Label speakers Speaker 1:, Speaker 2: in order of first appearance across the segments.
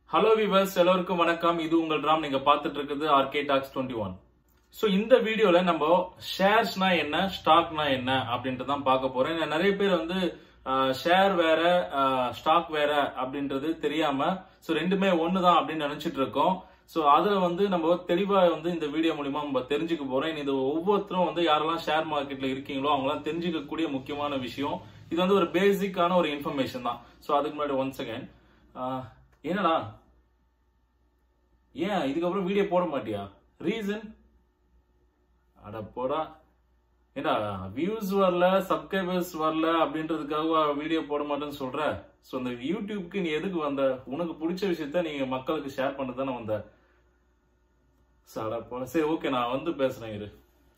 Speaker 1: hello viewers எல்லோருக்கும் வணக்கம் இது உங்கள் ராம் நீங்க பார்த்துட்டு இருக்குது RK talks twenty one so இந்த வீடியோல நம்ம ஷேர்ஸ்னா என்ன ஸ்டாக்னா என்ன அப்படின்ட்டு தான் பார்க்க போறோம் ஏன்னா நிறைய பேர் வந்து ஷேர் வேற ஸ்டாக் வேற அப்படின்றது தெரியாம ஸோ ரெண்டுமே ஒன்று தான் அப்படின்னு நினைச்சிட்டு இருக்கோம் ஸோ அதில் வந்து நம்ம தெளிவா வந்து இந்த வீடியோ மூலியமா நம்ம தெரிஞ்சுக்க போறோம் இது ஒவ்வொருத்தரும் வந்து யாரெல்லாம் ஷேர் மார்க்கெட்ல இருக்கீங்களோ அவங்களாம் தெரிஞ்சுக்கக்கூடிய முக்கியமான விஷயம் இது வந்து ஒரு பேசிக்கான ஒரு இன்ஃபர்மேஷன் தான் ஸோ அதுக்கு முன்னாடி ஒன் செகண்ட் என்னடா ஏன் இதுக்கப்புறம் வீடியோ போட மாட்டியா ரீசன் அட போடா ஏண்டா வியூஸ் வரல சப்ஸ்கிரைபர்ஸ் வரல அப்படின்றதுக்காக வீடியோ போட மாட்டேன்னு சொல்ற ஸோ இந்த யூடியூப்க்கு நீ எதுக்கு வந்த உனக்கு பிடிச்ச விஷயத்த நீங்க மக்களுக்கு ஷேர் பண்ண தானே வந்த சடா போட சரி ஓகே நான் வந்து பேசுறேன் இரு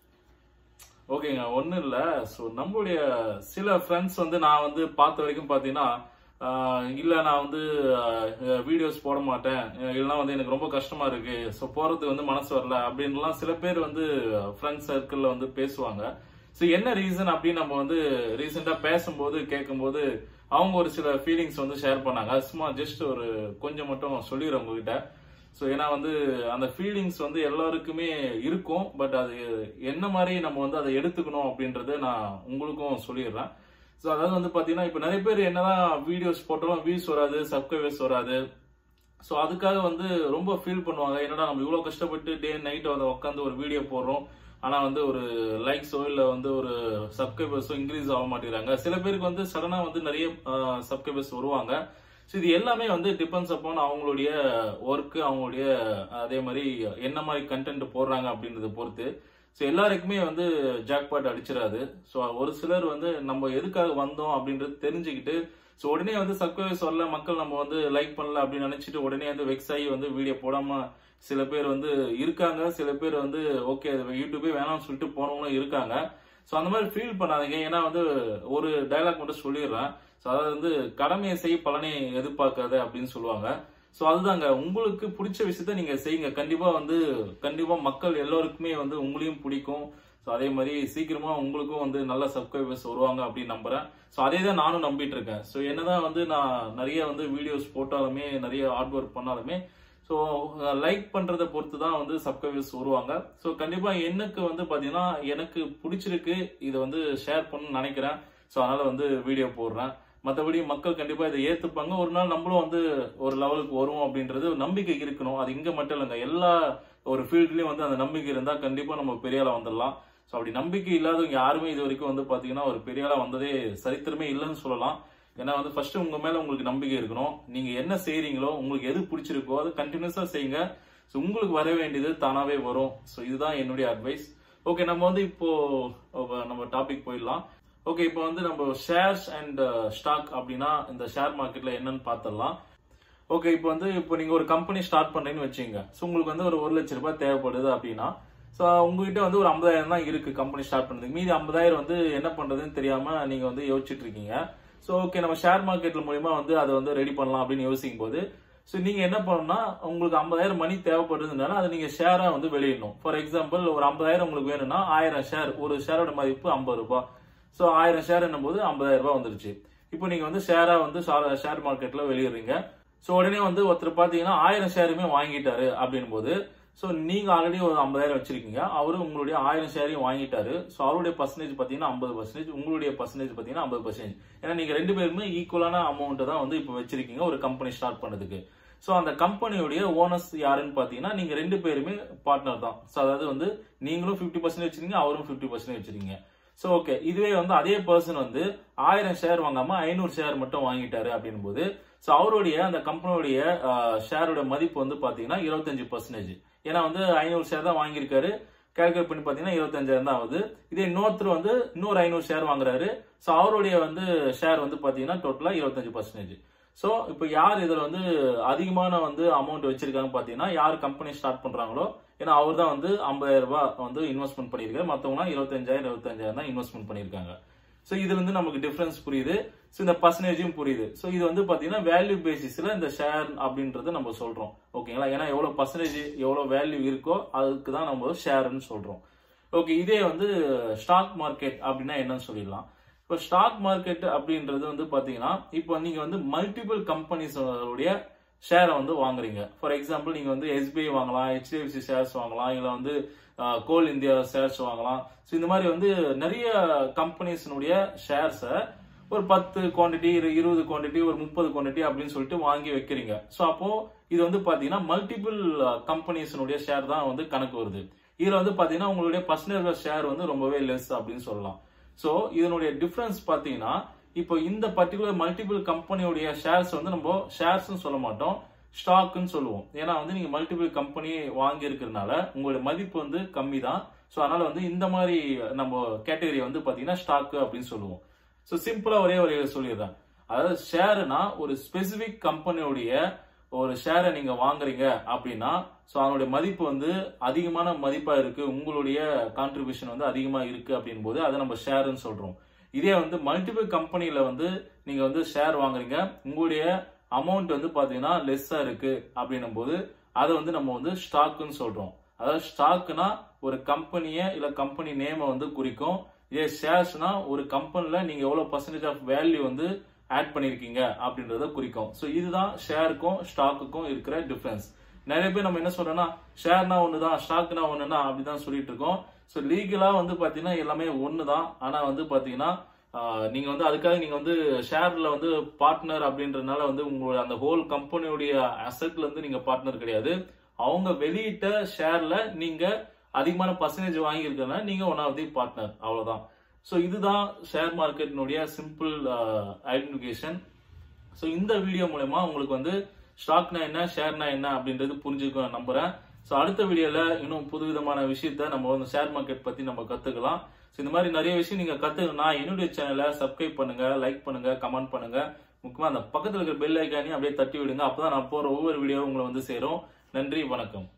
Speaker 1: ஓகேங்க ஒன்றும் இல்லை ஸோ நம்மளுடைய சில ஃப்ரெண்ட்ஸ் வந்து நான் வந்து பார்த்த வரைக்கும் பார்த்தீங்கன்னா இல்லை நான் வந்து வீடியோஸ் போட மாட்டேன் இல்லைனா வந்து எனக்கு ரொம்ப கஷ்டமா இருக்கு ஸோ போறதுக்கு வந்து மனசு வரல அப்படின்லாம் சில பேர் வந்து ஃப்ரெண்ட்ஸ் சர்க்கிளில் வந்து பேசுவாங்க ஸோ என்ன ரீசன் அப்படின்னு நம்ம வந்து ரீசெண்டாக பேசும்போது கேட்கும்போது அவங்க ஒரு சில ஃபீலிங்ஸ் வந்து ஷேர் பண்ணாங்க சும்மா ஜஸ்ட் ஒரு கொஞ்சம் மட்டும் சொல்லிடுறேன் உங்ககிட்ட ஸோ ஏன்னா வந்து அந்த ஃபீலிங்ஸ் வந்து எல்லாருக்குமே இருக்கும் பட் அது என்ன மாதிரி நம்ம வந்து அதை எடுத்துக்கணும் அப்படின்றத நான் உங்களுக்கும் சொல்லிடுறேன் ஸோ அதாவது வந்து பார்த்தீங்கன்னா இப்போ நிறைய பேர் என்னதான் வீடியோஸ் போட்டாலும் வியூஸ் வராது சப்ஸ்கிரைபர்ஸ் வராது ஸோ அதுக்காக வந்து ரொம்ப ஃபீல் பண்ணுவாங்க என்னடா நம்ம இவ்வளோ கஷ்டப்பட்டு டே நைட் அதை உட்காந்து ஒரு வீடியோ போடுறோம் ஆனால் வந்து ஒரு லைக்ஸோ இல்லை வந்து ஒரு சப்ஸ்கிரைபர்ஸோ இன்க்ரீஸ் ஆக மாட்டேங்கிறாங்க சில பேருக்கு வந்து சடனாக வந்து நிறைய சப்ஸ்கிரைபர்ஸ் வருவாங்க ஸோ இது எல்லாமே வந்து டிபெண்ட்ஸ் அப்பான் அவங்களுடைய ஒர்க்கு அவங்களுடைய அதே மாதிரி என்ன மாதிரி கண்டென்ட் போடுறாங்க அப்படின்றத பொறுத்து ஸோ எல்லாருக்குமே வந்து ஜாக்பாட் அடிச்சிடாது ஸோ ஒரு சிலர் வந்து நம்ம எதுக்காக வந்தோம் அப்படின்றது தெரிஞ்சுக்கிட்டு ஸோ உடனே வந்து சப்ஸ்கிரைபர்ஸ் வரல மக்கள் நம்ம வந்து லைக் பண்ணல அப்படின்னு நினைச்சிட்டு உடனே வந்து வெக்ஸ் ஆகி வந்து வீடியோ போடாம சில பேர் வந்து இருக்காங்க சில பேர் வந்து ஓகே யூடியூபே வேணாம்னு சொல்லிட்டு போனவங்களும் இருக்காங்க ஸோ அந்த மாதிரி ஃபீல் பண்ணாதீங்க ஏன்னா வந்து ஒரு டைலாக் மட்டும் சொல்லிடுறேன் ஸோ அதாவது வந்து கடமையை செய் பலனை எதிர்பார்க்காத அப்படின்னு சொல்லுவாங்க ஸோ அதுதாங்க உங்களுக்கு பிடிச்ச விஷயத்த நீங்க செய்யுங்க கண்டிப்பா வந்து கண்டிப்பா மக்கள் எல்லோருக்குமே வந்து உங்களையும் பிடிக்கும் ஸோ அதே மாதிரி சீக்கிரமா உங்களுக்கும் வந்து நல்ல சப்ஸ்கிரைபர்ஸ் வருவாங்க அப்படின்னு நம்புறேன் ஸோ அதே தான் நானும் நம்பிட்டு இருக்கேன் ஸோ என்னதான் வந்து நான் நிறைய வந்து வீடியோஸ் போட்டாலுமே நிறைய ஹார்ட் ஒர்க் பண்ணாலுமே ஸோ லைக் பண்றதை பொறுத்து தான் வந்து சப்ஸ்கிரைபர்ஸ் வருவாங்க ஸோ கண்டிப்பா எனக்கு வந்து பாத்தீங்கன்னா எனக்கு பிடிச்சிருக்கு இதை வந்து ஷேர் பண்ணணும்னு நினைக்கிறேன் ஸோ அதனால வந்து வீடியோ போடுறேன் மற்றபடி மக்கள் கண்டிப்பா இதை ஏத்துப்பாங்க ஒரு நாள் நம்மளும் வந்து ஒரு லெவலுக்கு வருவோம் அப்படின்றது நம்பிக்கை இருக்கணும் அது இங்க மட்டும் இல்லைங்க எல்லா ஒரு ஃபீல்ட்லயும் வந்து அந்த நம்பிக்கை இருந்தா கண்டிப்பா நம்ம பெரிய ஆளா வந்துடலாம் ஸோ அப்படி நம்பிக்கை இல்லாதவங்க யாருமே இது வரைக்கும் வந்து பாத்தீங்கன்னா ஒரு பெரிய ஆளா வந்ததே சரித்திரமே இல்லைன்னு சொல்லலாம் ஏன்னா வந்து ஃபர்ஸ்ட் உங்க மேல உங்களுக்கு நம்பிக்கை இருக்கணும் நீங்க என்ன செய்றீங்களோ உங்களுக்கு எது பிடிச்சிருக்கோ அது கண்டினியூஸா செய்யுங்க ஸோ உங்களுக்கு வர வேண்டியது தானாவே வரும் ஸோ இதுதான் என்னுடைய அட்வைஸ் ஓகே நம்ம வந்து இப்போ நம்ம டாபிக் போயிடலாம் ஓகே இப்போ வந்து நம்ம ஷேர்ஸ் அண்ட் ஸ்டாக் அப்படின்னா இந்த ஷேர் மார்க்கெட்ல என்னன்னு பார்த்துடலாம் ஓகே இப்போ வந்து இப்போ நீங்க ஒரு கம்பெனி ஸ்டார்ட் பண்றீங்கன்னு வச்சுங்க ஸோ உங்களுக்கு வந்து ஒரு ஒரு லட்ச ரூபாய் தேவைப்படுது அப்படின்னா ஸோ உங்ககிட்ட வந்து ஒரு ஐம்பதாயிரம் தான் இருக்கு கம்பெனி ஸ்டார்ட் பண்ணுறதுக்கு மீதி ஐம்பதாயிரம் வந்து என்ன பண்றதுன்னு தெரியாம நீங்க வந்து யோசிச்சுட்டு இருக்கீங்க ஸோ ஓகே நம்ம ஷேர் மார்க்கெட்ல மூலியமா வந்து அதை வந்து ரெடி பண்ணலாம் அப்படின்னு யோசிக்கும் போது ஸோ நீங்க என்ன பண்ணணும்னா உங்களுக்கு ஐம்பதாயிரம் மணி தேவைப்படுறதுனால அதை நீங்க ஷேரா வந்து வெளியிடணும் ஃபார் எக்ஸாம்பிள் ஒரு ஐம்பதாயிரம் உங்களுக்கு வேணும்னா ஆயிரம் ஷேர் ஒரு ஷேரோட மதிப்பு ஐம்பது ரூபாய் ஸோ ஆயிரம் ஷேர் என்னும் போது ஐம்பதாயிரம் ரூபாய் வந்துருச்சு இப்போ நீங்க வந்து ஷேரா வந்து ஷேர் மார்க்கெட்ல வெளியிடுறீங்க ஸோ உடனே வந்து ஒருத்தர் பாத்தீங்கன்னா ஆயிரம் ஷேருமே வாங்கிட்டாரு அப்படின் போது ஸோ நீங்க ஆல்ரெடி ஒரு ஐம்பதாயிரம் வச்சிருக்கீங்க அவரு உங்களுடைய ஆயிரம் ஷேரையும் வாங்கிட்டாரு ஸோ அவருடைய பர்சன்டேஜ் பாத்தீங்கன்னா ஐம்பது பர்சன்டேஜ் உங்களுடைய பர்சன்டேஜ் பாத்தீங்கன்னா ஐம்பது பர்சன்டேஜ் ஏன்னா நீங்க ரெண்டு பேருமே ஈக்குவலான அமௌண்ட் தான் வந்து இப்போ வச்சிருக்கீங்க ஒரு கம்பெனி ஸ்டார்ட் பண்ணதுக்கு ஸோ அந்த கம்பெனியுடைய ஓனர்ஸ் யாருன்னு பாத்தீங்கன்னா நீங்க ரெண்டு பேருமே பார்ட்னர் தான் ஸோ அதாவது வந்து நீங்களும் ஃபிஃப்டி பர்சன்டேஜ் வச்சிருக்கீங்க அவரும் ஃபிஃப்டி பர்சன்டேஜ் வச்சிருக்கீங்க ஸோ ஓகே இதுவே வந்து அதே பர்சன் வந்து ஆயிரம் ஷேர் வாங்காம ஐநூறு ஷேர் மட்டும் வாங்கிட்டாரு அப்படின் போது ஸோ அவருடைய அந்த கம்பெனியுடைய ஷேரோட மதிப்பு வந்து பாத்தீங்கன்னா இருபத்தஞ்சு பர்சன்டேஜ் ஏன்னா வந்து ஐநூறு ஷேர் தான் வாங்கியிருக்காரு கால்குலேட் பண்ணி பாத்தீங்கன்னா இருபத்தஞ்சாயிரம் தான் ஆகுது இதே இன்னொருத்தர் வந்து இன்னொரு ஐநூறு ஷேர் வாங்குறாரு ஸோ அவருடைய வந்து ஷேர் வந்து பாத்தீங்கன்னா டோட்டலா இருபத்தஞ்சு பர்சன்டேஜ் ஸோ இப்போ யார் இதில் வந்து அதிகமான வந்து அமௌண்ட் வச்சிருக்காங்க பார்த்தீங்கன்னா யார் கம்பெனி ஸ்டார்ட் பண்றாங்களோ ஏன்னா அவர் தான் வந்து ஐம்பதாயிரம் ரூபாய் வந்து இன்வெஸ்ட்மெண்ட் பண்ணியிருக்காரு மற்றவங்களாம் இருபத்தஞ்சாயிரம் இருபத்தஞ்சாயிரம் தான் இன்வெஸ்ட்மெண்ட் பண்ணியிருக்காங்க ஸோ இதுல இருந்து நமக்கு டிஃபரன்ஸ் புரியுது ஸோ இந்த பர்சன்டேஜும் புரியுது ஸோ இது வந்து பாத்தீங்கன்னா வேல்யூ பேசிஸ்ல இந்த ஷேர் அப்படின்றத நம்ம சொல்றோம் ஓகேங்களா ஏன்னா எவ்வளவு பர்சன்டேஜ் எவ்வளவு வேல்யூ இருக்கோ அதுக்கு தான் நம்ம ஷேர்னு சொல்றோம் ஓகே இதே வந்து ஸ்டாக் மார்க்கெட் அப்படின்னா என்னன்னு சொல்லிடலாம் இப்போ ஸ்டாக் மார்க்கெட் அப்படின்றது வந்து பாத்தீங்கன்னா இப்போ நீங்க வந்து மல்டிபிள் கம்பெனிஸோடைய ஷேரை வந்து வாங்குறீங்க ஃபார் எக்ஸாம்பிள் நீங்க வந்து எஸ்பிஐ வாங்கலாம் ஹெச்டிஎஃப்சி ஷேர்ஸ் வாங்கலாம் இல்ல வந்து கோல் இந்தியா ஷேர்ஸ் வாங்கலாம் ஸோ இந்த மாதிரி வந்து நிறைய கம்பெனிஸ்னுடைய ஷேர்ஸை ஒரு பத்து குவாண்டிட்டி இருபது குவாண்டிட்டி ஒரு முப்பது குவாண்டிட்டி அப்படின்னு சொல்லிட்டு வாங்கி வைக்கிறீங்க ஸோ அப்போ இது வந்து பாத்தீங்கன்னா மல்டிபிள் கம்பெனிஸ்னுடைய ஷேர் தான் வந்து கணக்கு வருது இதுல வந்து பாத்தீங்கன்னா உங்களுடைய பர்சனல் ஷேர் வந்து ரொம்பவே லெஸ் அப்படின்னு சொல்லலாம் ஸோ இதனுடைய டிஃபரன்ஸ் பாத்தீங்கன்னா இப்போ இந்த பர்டிகுலர் மல்டிபிள் கம்பெனியோடைய ஷேர்ஸ் வந்து நம்ம ஷேர்ஸ்னு சொல்ல மாட்டோம் ஸ்டாக்னு சொல்லுவோம் ஏன்னா வந்து நீங்க மல்டிபிள் கம்பெனி வாங்கி இருக்கிறதுனால உங்களுடைய மதிப்பு வந்து கம்மி தான் ஸோ அதனால வந்து இந்த மாதிரி நம்ம கேட்டகரி வந்து பாத்தீங்கன்னா ஸ்டாக் அப்படின்னு சொல்லுவோம் ஸோ சிம்பிளா ஒரே ஒரு சொல்லிடுறேன் அதாவது ஷேர்னா ஒரு ஸ்பெசிபிக் கம்பெனியோடைய ஒரு ஷேரை நீங்க வாங்குறீங்க அப்படின்னா ஸோ அதனுடைய மதிப்பு வந்து அதிகமான மதிப்பா இருக்கு உங்களுடைய கான்ட்ரிபியூஷன் வந்து அதிகமா இருக்கு அப்படின் போது அதை நம்ம ஷேர்னு சொல்றோம் இதே வந்து மல்டிபிள் கம்பெனில வந்து நீங்க வந்து ஷேர் வாங்குறீங்க உங்களுடைய அமௌண்ட் வந்து பாத்தீங்கன்னா லெஸ்ஸா இருக்கு அப்படின்னும் போது அதை வந்து நம்ம வந்து ஸ்டாக்னு சொல்றோம் அதாவது ஸ்டாக்னா ஒரு கம்பெனிய இல்ல கம்பெனி நேமை வந்து குறிக்கும் இதே ஷேர்ஸ்னா ஒரு கம்பெனில நீங்க எவ்வளவு பர்சன்டேஜ் ஆஃப் வேல்யூ வந்து ஆட் பண்ணிருக்கீங்க அப்படின்றத குறிக்கும் ஸோ இதுதான் ஷேருக்கும் ஸ்டாக்குக்கும் இருக்கிற டிஃபரன்ஸ் நிறைய பேர் நம்ம என்ன சொல்றோம்னா ஷேர்னா ஒண்ணுதான் ஸ்டாக்னா ஒண்ணுதான் அப்படிதான் சொல்லிட்டு இருக்கோம் ஸோ லீகலா வந்து பாத்தீங்கன்னா எல்லாமே ஒண்ணுதான் ஆனா வந்து பாத்தீங்கன்னா ஆஹ், நீங்க வந்து அதுக்காக நீங்க வந்து ஷேர்ல வந்து பார்ட்னர் அப்படின்றதுனால வந்து உங்களோட அந்த ஹோல் கம்பெனியுடைய அசெட்ல இருந்து நீங்க பார்ட்னர் கிடையாது அவங்க வெளியிட்ட ஷேர்ல நீங்க அதிகமான பர்சன்டேஜ் வாங்கியிருக்கனால நீங்க ஒன் ஆஃப் தி பார்ட்னர் அவ்வளவுதான் ஸோ இதுதான் ஷேர் மார்க்கெட்டினுடைய சிம்பிள் ஐடென்டிஃபிகேஷன் ஸோ இந்த வீடியோ மூலயமா உங்களுக்கு வந்து ஸ்டாக்னா என்ன ஷேர்னா என்ன அப்படின்றது புரிஞ்சுக்க நான் நம்புறேன் ஸோ அடுத்த வீடியோல இன்னும் புதுவிதமான விஷயத்த நம்ம வந்து ஷேர் மார்க்கெட் பத்தி நம்ம கத்துக்கலாம் ஸோ இந்த மாதிரி நிறைய விஷயம் நீங்க கத்துக்கணும்னா என்னுடைய சேனலை சப்ஸ்கிரைப் பண்ணுங்க லைக் பண்ணுங்க கமெண்ட் பண்ணுங்க முக்கியமா அந்த பக்கத்துல இருக்கிற பெல் ஐக்கானையும் அப்படியே தட்டி விடுங்க அப்பதான் நான் போற ஒவ்வொரு வீடியோ உங்களை வந்து சேரும் நன்றி வணக்கம்